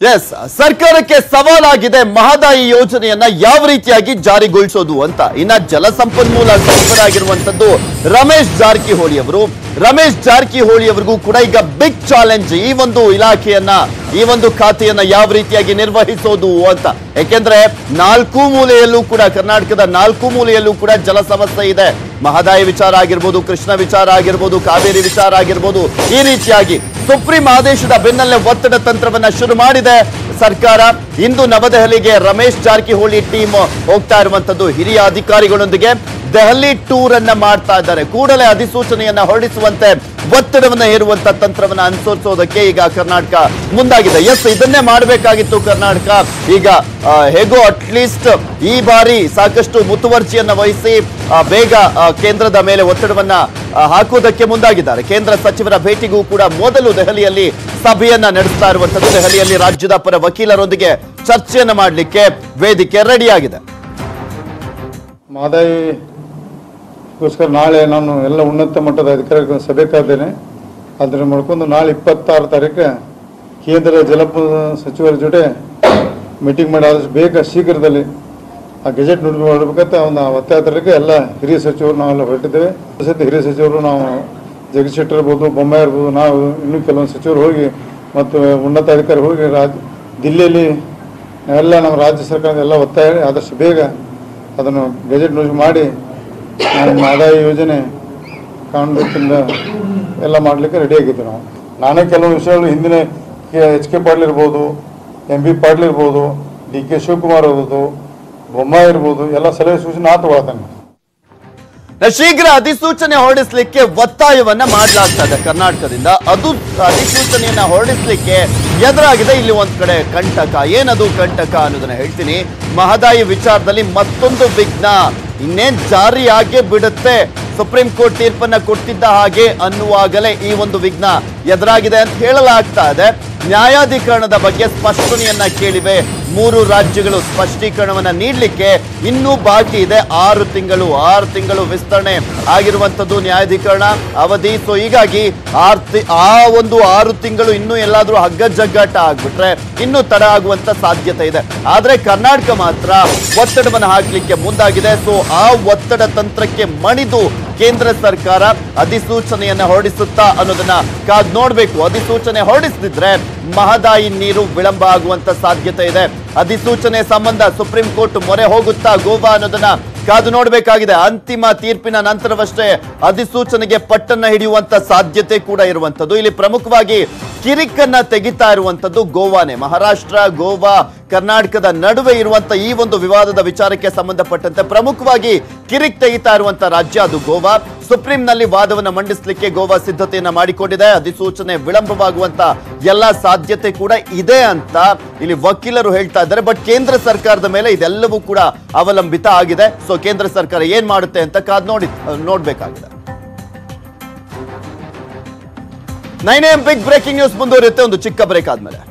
S ಸರ್ಕಾರಕ್ಕೆ ಸವಾಲಾಗಿದೆ ಮಹದಾಯಿ ಯೋಜನೆಯನ್ನ ಯಾವ ರೀತಿಯಾಗಿ ಜಾರಿಗೊಳಿಸೋದು ಅಂತ ಇನ್ನ ಜಲಸಂಪನ್ಮೂಲ ಸಚಿವರಾಗಿರುವಂತದ್ದು ರಮೇಶ್ ಜಾರಕಿಹೊಳಿ ಅವರು ರಮೇಶ್ ಜಾರಕಿಹೊಳಿ ಅವರಿಗೂ ಕೂಡ ಈಗ ಬಿಗ್ ಚಾಲೆಂಜ್ ಈ ಒಂದು ಇಲಾಖೆಯನ್ನ ಈ ಒಂದು ಖಾತೆಯನ್ನ ಯಾವ ರೀತಿಯಾಗಿ ನಿರ್ವಹಿಸೋದು ಅಂತ ಯಾಕೆಂದ್ರೆ ನಾಲ್ಕು ಮೂಲೆಯಲ್ಲೂ ಕೂಡ ಕರ್ನಾಟಕದ ನಾಲ್ಕು ಮೂಲೆಯಲ್ಲೂ ಕೂಡ ಜಲ ಸಮಸ್ಯೆ ಇದೆ ಮಹದಾಯಿ ವಿಚಾರ ಆಗಿರ್ಬೋದು ಕೃಷ್ಣ ವಿಚಾರ ಆಗಿರ್ಬೋದು ಕಾವೇರಿ ವಿಚಾರ ಆಗಿರ್ಬೋದು ಈ ರೀತಿಯಾಗಿ ಸುಪ್ರೀಂ ಆದೇಶದ ಬೆನ್ನಲ್ಲೇ ಒತ್ತಡ ತಂತ್ರವನ್ನ ಶುರು ಮಾಡಿದೆ ಸರ್ಕಾರ ಇಂದು ನವದೆಹಲಿಗೆ ರಮೇಶ್ ಜಾರಕಿಹೊಳಿ ಟೀಮ್ ಹೋಗ್ತಾ ಇರುವಂತದ್ದು ಹಿರಿಯ ಅಧಿಕಾರಿಗಳೊಂದಿಗೆ ದೆಹಲಿ ಟೂರ್ ಅನ್ನ ಮಾಡ್ತಾ ಇದ್ದಾರೆ ಕೂಡಲೇ ಅಧಿಸೂಚನೆಯನ್ನ ಹೊರಡಿಸುವಂತೆ ಒತ್ತಡವನ್ನ ಹೇರುವಂತ ತಂತ್ರವನ್ನ ಅನುಸರಿಸೋದಕ್ಕೆ ಈಗ ಕರ್ನಾಟಕ ಮುಂದಾಗಿದೆ ಎಸ್ ಇದನ್ನೇ ಮಾಡಬೇಕಾಗಿತ್ತು ಕರ್ನಾಟಕ ಈಗ ಆ, ಹೇಗೋ ಅಟ್ಲೀಸ್ಟ್ ಈ ಬಾರಿ ಸಾಕಷ್ಟು ಮುತುವರ್ಜಿಯನ್ನ ವಹಿಸಿ ಆ, ಬೇಗ ಆ, ಕೇಂದ್ರದ ಮೇಲೆ ಒತ್ತಡವನ್ನ ಆ, ಹಾಕುವುದಕ್ಕೆ ಮುಂದಾಗಿದ್ದಾರೆ ಕೇಂದ್ರ ಸಚಿವರ ಭೇಟಿಗೂ ಕೂಡ ಮೊದಲು ದೆಹಲಿಯಲ್ಲಿ ಸಭೆಯನ್ನ ನಡೆಸ್ತಾ ಇರುವಂತದ್ದು ದೆಹಲಿಯಲ್ಲಿ ರಾಜ್ಯದ ಪರ ವಕೀಲರೊಂದಿಗೆ ಚರ್ಚೆಯನ್ನ ಮಾಡಲಿಕ್ಕೆ ವೇದಿಕೆ ರೆಡಿಯಾಗಿದೆ ಮಾದಾಯಿಗೋಸ್ಕರ ನಾಳೆ ನಾನು ಎಲ್ಲ ಉನ್ನತ ಮಟ್ಟದ ಅಧಿಕಾರಿಗಳ ಸಭೆ ಕರೆದೇನೆ ಅದನ್ನು ಮಾಡ್ಕೊಂಡು ನಾಳೆ ಇಪ್ಪತ್ತಾರು ತಾರೀಕು ಕೇಂದ್ರ ಜಲ ಸಚಿವರ ಜೊತೆ ಮೀಟಿಂಗ್ ಮಾಡಿ ಆದಷ್ಟು ಬೇಗ ಶೀಘ್ರದಲ್ಲಿ ಆ ಗೆಜೆಟ್ ನುಡಿ ಮಾಡಬೇಕಂತ ಒಂದು ಒತ್ತಾಯ ತರಲಿಕ್ಕೆ ಎಲ್ಲ ಹಿರಿಯ ಸಚಿವರು ನಾವೆಲ್ಲ ಹೊರಟಿದ್ದೇವೆ ಸದ್ಯ ಹಿರಿಯ ಸಚಿವರು ನಾವು ಜಗದೀಶ್ ಶೆಟ್ಟರ್ ಇರ್ಬೋದು ಬೊಮ್ಮಾಯಿ ಇರ್ಬೋದು ನಾವು ಇನ್ನೂ ಕೆಲವೊಂದು ಸಚಿವರು ಹೋಗಿ ಮತ್ತು ಉನ್ನತ ಅಧಿಕಾರಿ ಹೋಗಿ ರಾಜ್ ದಿಲ್ಲಿಯಲ್ಲಿ ನಾವೆಲ್ಲ ನಮ್ಮ ರಾಜ್ಯ ಸರ್ಕಾರದ ಎಲ್ಲ ಒತ್ತಾಯ ಆದಷ್ಟು ಬೇಗ ಅದನ್ನು ಗೆಜೆಟ್ ನ್ಯೂಸ್ ಮಾಡಿ ನಮ್ಮ ಆದಾಯ ಯೋಜನೆ ಕಾನೂನಿಂದ ಎಲ್ಲ ಮಾಡಲಿಕ್ಕೆ ರೆಡಿ ಆಗಿದ್ದೆ ನಾವು ನಾನೇ ಕೆಲವು ವಿಷಯಗಳು ಹಿಂದಿನ ಎಚ್ ಕೆ ಪಾಟೀಲ್ ಇರ್ಬೋದು ಎಂ ಬಿ ಪಾಟೀಲ್ ಇರ್ಬೋದು ಡಿ ಕೆ ಶಿವಕುಮಾರ್ ಇರ್ಬೋದು ಬೊಮ್ಮಾಯಿ ಇರ್ಬೋದು ಎಲ್ಲ ಸಲಹೆ ಸೂಚನೆ ನಾ ತಗೊಳ್ತೇನೆ ಶೀಘ್ರ ಅಧಿಸೂಚನೆ ಹೊರಡಿಸಲಿಕ್ಕೆ ಒತ್ತಾಯವನ್ನ ಮಾಡಲಾಗ್ತಾ ಇದೆ ಕರ್ನಾಟಕದಿಂದ ಅದು ಅಧಿಸೂಚನೆಯನ್ನ ಹೊರಡಿಸಲಿಕ್ಕೆ ಎದುರಾಗಿದೆ ಇಲ್ಲಿ ಒಂದ್ ಕಡೆ ಕಂಟಕ ಏನದು ಕಂಟಕ ಅನ್ನೋದನ್ನ ಹೇಳ್ತೀನಿ ಮಹದಾಯಿ ವಿಚಾರದಲ್ಲಿ ಮತ್ತೊಂದು ವಿಘ್ನ ಇನ್ನೇನ್ ಜಾರಿಯಾಗೇ ಬಿಡುತ್ತೆ ಸುಪ್ರೀಂ ಕೋರ್ಟ್ ತೀರ್ಪನ್ನ ಕೊಡ್ತಿದ್ದ ಹಾಗೆ ಅನ್ನುವಾಗಲೇ ಈ ಒಂದು ವಿಘ್ನ ಎದುರಾಗಿದೆ ಅಂತ ಹೇಳಲಾಗ್ತಾ ಇದೆ ನ್ಯಾಯಾಧೀಕರಣದ ಬಗ್ಗೆ ಸ್ಪಷ್ಟನೆಯನ್ನ ಕೇಳಿವೆ ಮೂರು ರಾಜ್ಯಗಳು ಸ್ಪಷ್ಟೀಕರಣವನ್ನ ನೀಡಲಿಕ್ಕೆ ಇನ್ನೂ ಬಾಕಿ ಇದೆ ಆರು ತಿಂಗಳು ಆರು ತಿಂಗಳು ವಿಸ್ತರಣೆ ಆಗಿರುವಂತದ್ದು ನ್ಯಾಯಾಧೀಕರಣ ಅವಧಿ ಸೊ ಹೀಗಾಗಿ ಆರ್ ತಿ- ಆ ಒಂದು ಆರು ತಿಂಗಳು ಇನ್ನೂ ಎಲ್ಲಾದ್ರೂ ಹಗ್ಗ ಜಗ್ಗಾಟ ಆಗ್ಬಿಟ್ರೆ ಇನ್ನೂ ತಡ ಆಗುವಂತ ಸಾಧ್ಯತೆ ಇದೆ ಆದ್ರೆ ಕರ್ನಾಟಕ ಮಾತ್ರ ಒತ್ತಡವನ್ನು ಹಾಕ್ಲಿಕ್ಕೆ ಮುಂದಾಗಿದೆ ಸೊ ಆ ಒತ್ತಡ ತಂತ್ರಕ್ಕೆ ಮಣಿದು ಕೇಂದ್ರ ಸರ್ಕಾರ ಅಧಿಸೂಚನೆಯನ್ನ ಹೊರಡಿಸುತ್ತಾ ಅನ್ನೋದನ್ನ ಕಾದ್ ನೋಡ್ಬೇಕು ಅಧಿಸೂಚನೆ ಹೊರಡಿಸದಿದ್ರೆ ಮಹದಾಯಿ ನೀರು ವಿಳಂಬ ಆಗುವಂತ ಸಾಧ್ಯತೆ ಇದೆ ಅಧಿಸೂಚನೆ ಸಂಬಂಧ ಸುಪ್ರೀಂ ಕೋರ್ಟ್ ಮೊರೆ ಹೋಗುತ್ತಾ ಗೋವಾ ಅನ್ನೋದನ್ನ ಕಾದು ನೋಡಬೇಕಾಗಿದೆ ಅಂತಿಮ ತೀರ್ಪಿನ ನಂತರವಷ್ಟೇ ಅಧಿಸೂಚನೆಗೆ ಪಟ್ಟನ್ನ ಹಿಡಿಯುವಂತ ಸಾಧ್ಯತೆ ಕೂಡ ಇರುವಂತದ್ದು ಇಲ್ಲಿ ಪ್ರಮುಖವಾಗಿ ಕಿರಿಕನ್ನ ತೆಗಿತಾ ಇರುವಂತದ್ದು ಗೋವಾನೇ ಮಹಾರಾಷ್ಟ್ರ ಗೋವಾ ಕರ್ನಾಟಕದ ನಡುವೆ ಇರುವಂತ ಈ ಒಂದು ವಿವಾದದ ವಿಚಾರಕ್ಕೆ ಸಂಬಂಧಪಟ್ಟಂತೆ ಪ್ರಮುಖವಾಗಿ ಕಿರಿಕ್ ತೆಗಿತಾ ಇರುವಂತ ರಾಜ್ಯ ಅದು ಗೋವಾ ಸುಪ್ರೀಂನಲ್ಲಿ ವಾದವನ್ನ ಮಂಡಿಸಲಿಕ್ಕೆ ಗೋವಾ ಸಿದ್ಧತೆಯನ್ನ ಮಾಡಿಕೊಂಡಿದೆ ಅಧಿಸೂಚನೆ ವಿಳಂಬವಾಗುವಂತ ಎಲ್ಲ ಸಾಧ್ಯತೆ ಕೂಡ ಇದೆ ಅಂತ ಇಲ್ಲಿ ವಕೀಲರು ಹೇಳ್ತಾ ಇದ್ದಾರೆ ಬಟ್ ಕೇಂದ್ರ ಸರ್ಕಾರದ ಮೇಲೆ ಇದೆಲ್ಲವೂ ಕೂಡ ಅವಲಂಬಿತ ಆಗಿದೆ ಸೊ ಕೇಂದ್ರ ಸರ್ಕಾರ ಏನ್ ಮಾಡುತ್ತೆ ಅಂತ ಕಾದ್ ನೋಡಿ ನೋಡ್ಬೇಕಾಗಿದೆ nine M big breaking news ಮುಂದುವರಿಯುತ್ತೆ ಒಂದು ಚಿಕ್ಕ ಬ್ರೇಕ್ ಆದ್ಮೇಲೆ